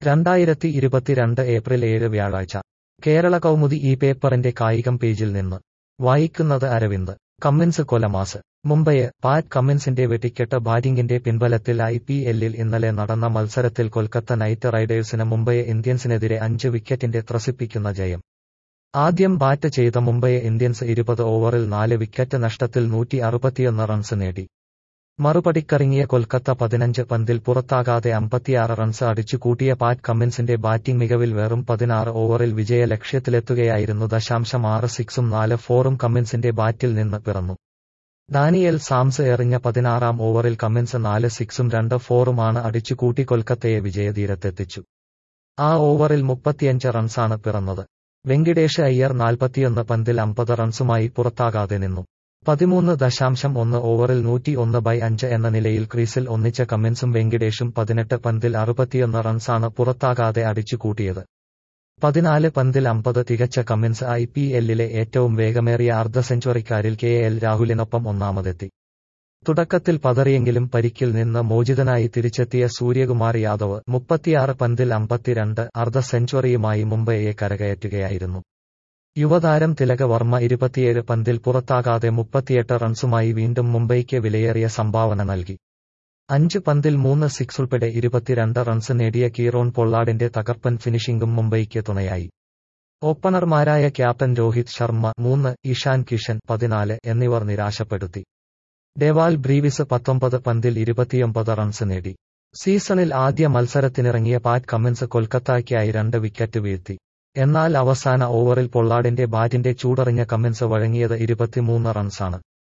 രണ്ടായിരത്തി ഇരുപത്തിരണ്ട് ഏപ്രിൽ ഏഴ് വ്യാഴാഴ്ച കേരള കൗമുദി ഈ പേപ്പറിന്റെ കായികം പേജിൽ നിന്ന് വായിക്കുന്നത് അരവിന്ദ് കമ്മിൻസ് കൊലമാസ് മുംബൈ പാറ്റ് കമ്മിൻസിന്റെ വെടിക്കെട്ട് ബാറ്റിംഗിന്റെ പിൻബലത്തിൽ ഐ പി എല്ലിൽ ഇന്നലെ നടന്ന മത്സരത്തിൽ കൊൽക്കത്ത നൈറ്റ് റൈഡേഴ്സിന് മുംബൈ ഇന്ത്യൻസിനെതിരെ അഞ്ച് വിക്കറ്റിന്റെ ത്രസിപ്പിക്കുന്ന ജയം ആദ്യം ബാറ്റ് ചെയ്ത മുംബൈ ഇന്ത്യൻസ് ഇരുപത് ഓവറിൽ നാല് വിക്കറ്റ് നഷ്ടത്തിൽ നൂറ്റി അറുപത്തിയൊന്ന് റൺസ് നേടി മറുപടിക്കറിങ്ങിയ കൊൽക്കത്ത പതിനഞ്ച് പന്തിൽ പുറത്താകാതെ അമ്പത്തിയാറ് റൺസ് അടിച്ചു കൂട്ടിയ പാറ്റ് കമ്മിൻസിന്റെ ബാറ്റിംഗ് മികവിൽ വെറും പതിനാറ് ഓവറിൽ വിജയ ലക്ഷ്യത്തിലെത്തുകയായിരുന്നു ദശാംശം ആറ് സിക്സും നാല് ഫോറും കമ്മിൻസിന്റെ ബാറ്റിൽ നിന്ന് പിറന്നു ഡാനിയൽ സാംസ് എറിഞ്ഞ പതിനാറാം ഓവറിൽ കമ്മിൻസ് നാല് സിക്സും രണ്ട് ഫോറുമാണ് അടിച്ചു കൂട്ടി കൊൽക്കത്തയെ വിജയതീരത്തെത്തിച്ചു ആ ഓവറിൽ മുപ്പത്തിയഞ്ച് റൺസാണ് പിറന്നത് വെങ്കിടേഷ് അയ്യർ നാൽപ്പത്തിയൊന്ന് പന്തിൽ അമ്പത് റൺസുമായി പുറത്താകാതെ നിന്നു പതിമൂന്ന് ദശാംശം ഒന്ന് ഓവറിൽ നൂറ്റി ഒന്ന് ബൈ അഞ്ച് എന്ന നിലയിൽ ക്രീസിൽ ഒന്നിച്ച കമ്മിൻസും വെങ്കിടേഷും പതിനെട്ട് പന്തിൽ അറുപത്തിയൊന്ന് റൺസാണ് പുറത്താകാതെ അടിച്ചുകൂട്ടിയത് പതിനാല് പന്തിൽ അമ്പത് തികച്ച കമ്മിൻസ് ഐ പി എല്ലിലെ ഏറ്റവും വേഗമേറിയ അർദ്ധ സെഞ്ചുറിക്കാരിൽ കെ എൽ രാഹുലിനൊപ്പം ഒന്നാമതെത്തി തുടക്കത്തിൽ പതറിയെങ്കിലും പരിക്കിൽ നിന്ന് മോചിതനായി തിരിച്ചെത്തിയ സൂര്യകുമാർ യാദവ് മുപ്പത്തിയാറ് പന്തിൽ അമ്പത്തിരണ്ട് അർദ്ധ സെഞ്ചുറിയുമായി മുംബൈയെ കരകയറ്റുകയായിരുന്നു യുവതാരം തിലക വർമ്മ ഇരുപത്തിയേഴ് പന്തിൽ പുറത്താകാതെ മുപ്പത്തിയെട്ട് റൺസുമായി വീണ്ടും മുംബൈക്ക് വിലയേറിയ സംഭാവന നൽകി അഞ്ച് പന്തിൽ മൂന്ന് സിക്സ് ഉൾപ്പെടെ ഇരുപത്തിരണ്ട് റൺസ് നേടിയ കീറോൺ പൊള്ളാഡിന്റെ തകർപ്പൻ ഫിനിഷിംഗും മുംബൈക്ക് തുണയായി ഓപ്പണർമാരായ ക്യാപ്റ്റൻ രോഹിത് ശർമ്മ മൂന്ന് ഇഷാൻ കിഷൻ പതിനാല് എന്നിവർ നിരാശപ്പെടുത്തി ഡെവാൽ ബ്രീവിസ് പത്തൊമ്പത് പന്തിൽ ഇരുപത്തിയൊമ്പത് റൺസ് നേടി സീസണിൽ ആദ്യ മത്സരത്തിനിറങ്ങിയ പാറ്റ് കമ്മിൻസ് കൊൽക്കത്തയ്ക്കായി രണ്ട് വിക്കറ്റ് വീഴ്ത്തി എന്നാൽ അവസാന ഓവറിൽ പൊള്ളാഡിന്റെ ബാറ്റിന്റെ ചൂടറിഞ്ഞ കമ്മിൻസ് വഴങ്ങിയത് ഇരുപത്തിമൂന്ന് റൺസാണ്